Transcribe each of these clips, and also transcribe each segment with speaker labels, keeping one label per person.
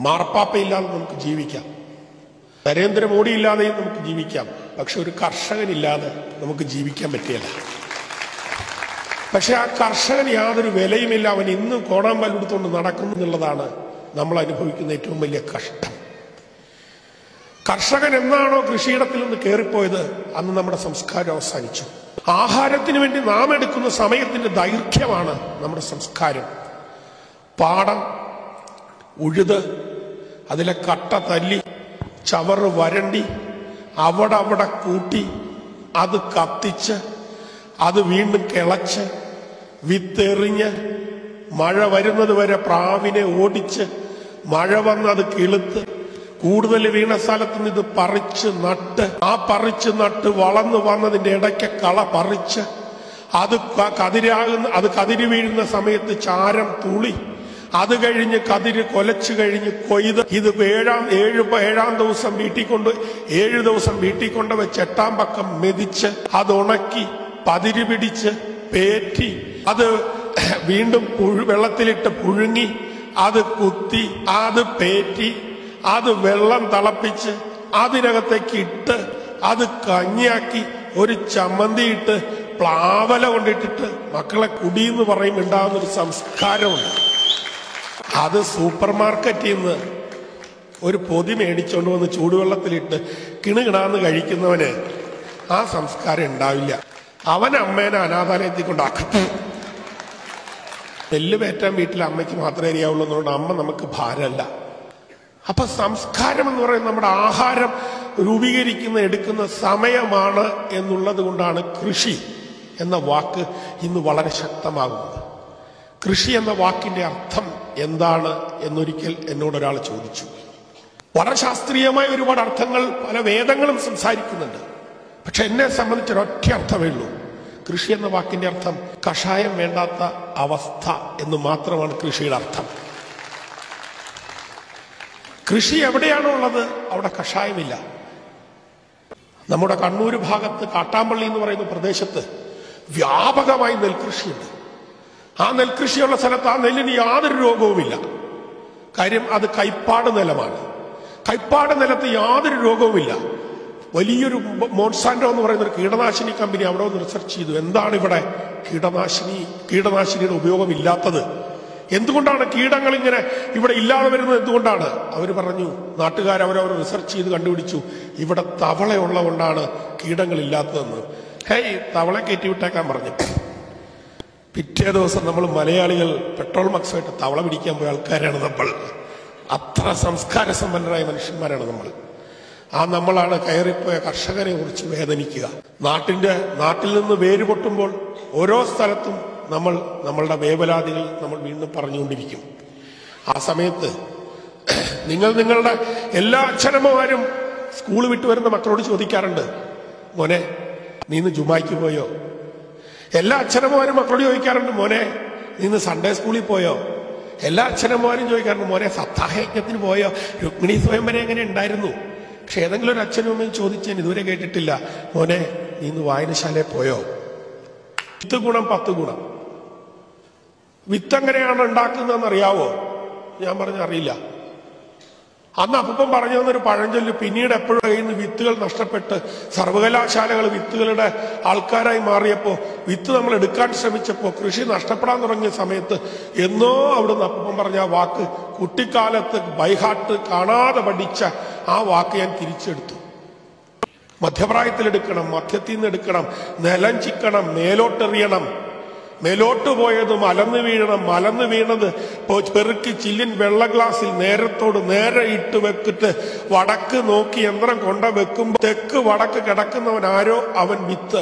Speaker 1: മാർപ്പാപ്പയില്ലാതെ നമുക്ക് ജീവിക്കാം നരേന്ദ്രമോദി ഇല്ലാതെയും നമുക്ക് ജീവിക്കാം പക്ഷെ ഒരു കർഷകനില്ലാതെ നമുക്ക് ജീവിക്കാൻ പറ്റിയല്ല പക്ഷെ ആ കർഷകന് യാതൊരു വിലയുമില്ല അവൻ ഇന്നും കോടാമ്പല്ലെടുത്തുകൊണ്ട് നടക്കുന്നു എന്നുള്ളതാണ് നമ്മൾ അനുഭവിക്കുന്ന ഏറ്റവും വലിയ കഷ്ടം കർഷകൻ എന്നാണോ കൃഷിയിടത്തിൽ നിന്ന് കയറിപ്പോയത് അന്ന് നമ്മുടെ സംസ്കാരം അവസാനിച്ചു ആഹാരത്തിന് വേണ്ടി നാം എടുക്കുന്ന സമയത്തിന്റെ ദൈർഘ്യമാണ് നമ്മുടെ സംസ്കാരം പാടം ഉഴുത് അതിലെ കട്ട തല്ലി ചവറ് വരണ്ടി അവിടെ അവിടെ കൂട്ടി അത് കത്തിച്ച് അത് വീണ്ടും കിളച്ച് വിത്തെറിഞ്ഞ് മഴ വരുന്നത് വരെ പ്രാവിനെ ഓടിച്ച് മഴ വന്ന് അത് കിളുത്ത് കൂടുതൽ വീണ സ്ഥലത്ത് നിന്ന് ഇത് പറിച്ച് നട്ട് ആ പറിച്ച് നട്ട് വളർന്നു വന്നതിന്റെ ഇടയ്ക്ക് കള പറിച്ച് അത് ക- കതിരാകുന്ന അത് കതിര് വീഴുന്ന സമയത്ത് ചാരം തുളി അത് കഴിഞ്ഞ് കതിര് കൊലച്ചു കഴിഞ്ഞ് കൊയ്ത് ഇത് ഏഴാം ഏഴ് പ- ഏഴാം ദിവസം വീട്ടിൽ കൊണ്ട് ഏഴ് ദിവസം വീട്ടിൽ കൊണ്ട് വെച്ച് എട്ടാം പക്കം മെതിച്ച് അത് ഉണക്കി പതിര് പിടിച്ച് പേറ്റി അത് വീണ്ടും പുഴു വെള്ളത്തിലിട്ട് പുഴുങ്ങി അത് കുത്തി അത് പേറ്റി അത് വെള്ളം തിളപ്പിച്ച് അതിനകത്തേക്ക് ഇട്ട് അത് കഞ്ഞിയാക്കി ഒരു ചമ്മന്തി ഇട്ട് പ്ലാവല കൊണ്ടിട്ടിട്ട് മക്കളെ കുടിയെന്ന് പറയും ഉണ്ടാകുന്ന ഒരു സംസ്കാരമുണ്ട് അത് സൂപ്പർ മാർക്കറ്റിൽ നിന്ന് ഒരു പൊതി മേടിച്ചോണ്ട് വന്ന് ചൂടുവെള്ളത്തിലിട്ട് കിണുകിണാന്ന് കഴിക്കുന്നവന് ആ സംസ്കാരം ഉണ്ടാവില്ല അവൻ അമ്മേനെ അനാഥാലയത്തിൽ കൊണ്ടാക്കും നെല്ല് പേറ്റാൻ വീട്ടിൽ അമ്മയ്ക്ക് മാത്രമേ അറിയാവുള്ളൂ എന്നുകൊണ്ട് അമ്മ നമുക്ക് ഭാരമല്ല അപ്പൊ സംസ്കാരം എന്ന് പറയുന്നത് നമ്മുടെ ആഹാരം രൂപീകരിക്കുന്ന എടുക്കുന്ന സമയമാണ് എന്നുള്ളത് കൊണ്ടാണ് കൃഷി എന്ന വാക്ക് ഇന്ന് വളരെ ശക്തമാകുന്നത് കൃഷി എന്ന വാക്കിന്റെ അർത്ഥം എന്താണ് എന്നൊരിക്കൽ എന്നോട് ഒരാൾ ചോദിച്ചു വളരെ ശാസ്ത്രീയമായ ഒരുപാട് അർത്ഥങ്ങൾ പല വേദങ്ങളും സംസാരിക്കുന്നുണ്ട് പക്ഷെ എന്നെ സംബന്ധിച്ച് ഒരൊറ്റ അർത്ഥമേ ഉള്ളൂ കൃഷി എന്ന വാക്കിന്റെ അർത്ഥം കഷായം വേണ്ടാത്ത അവസ്ഥ എന്ന് മാത്രമാണ് കൃഷിയുടെ അർത്ഥം കൃഷി എവിടെയാണോ ഉള്ളത് അവിടെ കഷായമില്ല നമ്മുടെ കണ്ണൂർ ഭാഗത്ത് കാട്ടാമ്പള്ളി എന്ന് പറയുന്ന പ്രദേശത്ത് വ്യാപകമായി നെൽകൃഷിയുണ്ട് ആ നെൽകൃഷിയുള്ള സ്ഥലത്ത് ആ നെല്ലിന് യാതൊരു രോഗവുമില്ല കാര്യം അത് കൈപ്പാട് നിലമാണ് കൈപ്പാട് നിലത്ത് യാതൊരു രോഗവുമില്ല വലിയൊരു മോൺസാൻഡോ എന്ന് പറയുന്ന ഒരു കീടനാശിനി കമ്പനി അവിടെ ഒന്ന് റിസർച്ച് ചെയ്തു എന്താണ് ഇവിടെ കീടനാശിനി കീടനാശിനിയുടെ ഉപയോഗം ഇല്ലാത്തത് എന്തുകൊണ്ടാണ് കീടങ്ങൾ ഇങ്ങനെ ഇവിടെ ഇല്ലാതെ വരുന്നത് എന്തുകൊണ്ടാണ് അവർ പറഞ്ഞു നാട്ടുകാർ അവരവർ റിസർച്ച് ചെയ്ത് കണ്ടുപിടിച്ചു ഇവിടെ തവളയുള്ള കൊണ്ടാണ് കീടങ്ങൾ ഇല്ലാത്തതെന്ന് ഹേയ് തവളെ കയറ്റി വിട്ടേക്കാൻ പറഞ്ഞു പിറ്റേ ദിവസം നമ്മൾ മലയാളികൾ പെട്രോൾ മക്സുമായിട്ട് തവള പിടിക്കാൻ പോയ ആൾക്കാരാണ് നമ്മൾ അത്ര സംസ്കാര സമ്പന്നരായ മനുഷ്യന്മാരാണ് നമ്മൾ ആ നമ്മളാണ് കയറിപ്പോയ കർഷകരെ കുറിച്ച് വേദനിക്കുക നാട്ടിന്റെ നാട്ടിൽ നിന്ന് വേര് പൊട്ടുമ്പോൾ ഓരോ സ്ഥലത്തും നമ്മൾ നമ്മളുടെ വേവലാതികൾ നമ്മൾ വീണ്ടും പറഞ്ഞുകൊണ്ടിരിക്കും ആ സമയത്ത് നിങ്ങൾ നിങ്ങളുടെ എല്ലാ അച്ഛനമ്മമാരും സ്കൂൾ വിട്ടു വരുന്ന മക്കളോട് ചോദിക്കാറുണ്ട് മോനെ നീ ഇന്ന് ജുമായ്ക്ക് പോയോ എല്ലാ അച്ഛനമ്മമാരും മക്കളോട് ചോദിക്കാറുണ്ട് മോനെ നീ ഇന്ന് സൺഡേ സ്കൂളിൽ പോയോ എല്ലാ അച്ഛനമ്മമാരും ചോദിക്കാറുണ്ട് മോനെ സപ്താഹയജ്ഞത്തിന് പോയോ രുക്മിണി സ്വയംവരം എങ്ങനെ ഉണ്ടായിരുന്നു പക്ഷെ ഏതെങ്കിലും ഒരു അച്ഛനും അമ്മയും ചോദിച്ച് ഞാൻ ഇതുവരെ കേട്ടിട്ടില്ല മോനെ നീ ഇന്ന് വായനശാലയിൽ പോയോ വിത്ത് ഗുണം പത്ത് ഗുണം വിത്ത് എങ്ങനെയാണ് ഉണ്ടാക്കുന്നതെന്ന് അറിയാവോ ഞാൻ പറഞ്ഞ അറിയില്ല അന്ന് അപ്പം പറഞ്ഞു തന്നൊരു പഴഞ്ചൊല്ല് പിന്നീട് എപ്പോഴും കയ്യിൽ നിന്ന് വിത്തുകൾ നഷ്ടപ്പെട്ട് സർവകലാശാലകൾ വിത്തുകളുടെ ആൾക്കാരായി മാറിയപ്പോൾ വിത്ത് നമ്മൾ എടുക്കാൻ ശ്രമിച്ചപ്പോൾ കൃഷി നഷ്ടപ്പെടാൻ തുടങ്ങിയ സമയത്ത് എന്നോ അവിടുന്ന് അപ്പം പറഞ്ഞ ആ വാക്ക് കുട്ടിക്കാലത്ത് ബൈഹാട്ട് കാണാതെ പഠിച്ച ആ വാക്ക് ഞാൻ തിരിച്ചെടുത്തു മധ്യപ്രായത്തിൽ എടുക്കണം മധ്യത്തിൽ നിന്ന് എടുക്കണം നിലം ചിക്കണം മേലോട്ടെറിയണം മേലോട്ട് പോയത് മലന്ന് വീഴണം മലന്ന് വീണത് പോ- പെറുക്കി ചില്ലിൻ വെള്ള ഗ്ലാസ്സിൽ നേരത്തോട് നേരെ ഇട്ട് വെക്കിട്ട് വടക്ക് നോക്കി യന്ത്രം കൊണ്ട വെക്കുമ്പോൾ തെക്ക് വടക്ക് കിടക്കുന്നവൻ ആരോ അവൻ വിത്ത്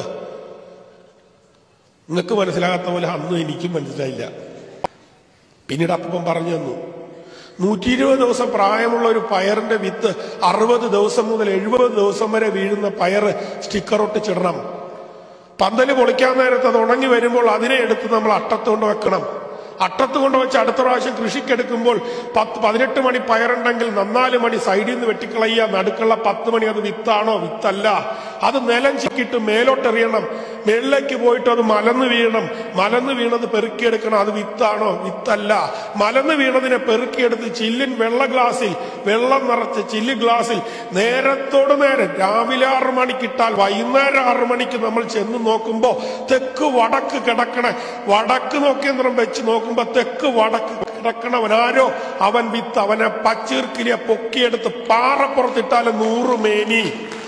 Speaker 1: നിങ്ങൾക്ക് മനസ്സിലാകാത്ത പോലെ അന്നും എനിക്കും മനസ്സിലായില്ല പിന്നീട് അപ്പം പറഞ്ഞു തന്നു നൂറ്റി ഇരുപത് ദിവസം പ്രായമുള്ള ഒരു പയറിന്റെ വിത്ത് അറുപത് ദിവസം മുതൽ എഴുപത് ദിവസം വരെ വീഴുന്ന പയറ് സ്റ്റിക്കർ ഒട്ടിച്ചിടണം പന്തല് പൊളിക്കാൻ നേരത്ത് അത് ഉണങ്ങി വരുമ്പോൾ അതിനെ എടുത്ത് നമ്മൾ അട്ടത്ത് കൊണ്ട് വെക്കണം അട്ടത്ത് കൊണ്ട് വെച്ച് അടുത്ത പ്രാവശ്യം കൃഷിക്കെടുക്കുമ്പോൾ പത്ത് പതിനെട്ട് മണി പയറുണ്ടെങ്കിൽ നന്നാല് മണി സൈഡിൽ നിന്ന് വെട്ടിക്കളയുക നടുക്കുള്ള പത്ത് മണി അത് വിത്താണോ വിത്തല്ല അത് നിലം ചിക്കിട്ട് മേലോട്ടെറിയണം മേളിലേക്ക് പോയിട്ട് അത് മലന്ന് വീഴണം മലന്ന് വീണത് പെറുക്കിയെടുക്കണം അത് വിത്താണോ വിത്തല്ല മലന്ന് വീണതിനെ പെറുക്കിയെടുത്ത് ചില്ലിൻ വെള്ള ഗ്ലാസ്സിൽ വെള്ളം നിറച്ച് ചില്ല് ഗ്ലാസ്സിൽ നേരത്തോട് നേരെ രാവിലെ ആറ് മണിക്കിട്ടാൽ വൈകുന്നേരം ആറ് മണിക്ക് നമ്മൾ ചെന്ന് നോക്കുമ്പോ തെക്ക് വടക്ക് കിടക്കണ വടക്ക് നോക്കിയന്ത്രം വെച്ച് നോക്കുമ്പോ തെക്ക് വടക്ക് കിടക്കണവനാരോ അവൻ വിത്ത് അവനെ പച്ചീർക്കിലിയെ പൊക്കിയെടുത്ത് പാറപ്പുറത്തിട്ടാലും നൂറ് മേനി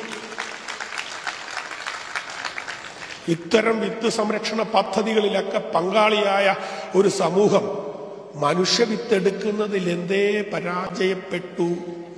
Speaker 1: ഇത്തരം വിത്ത് സംരക്ഷണ പദ്ധതികളിലൊക്കെ പങ്കാളിയായ ഒരു സമൂഹം മനുഷ്യ വിത്തെടുക്കുന്നതിൽ എന്തേ പരാജയപ്പെട്ടു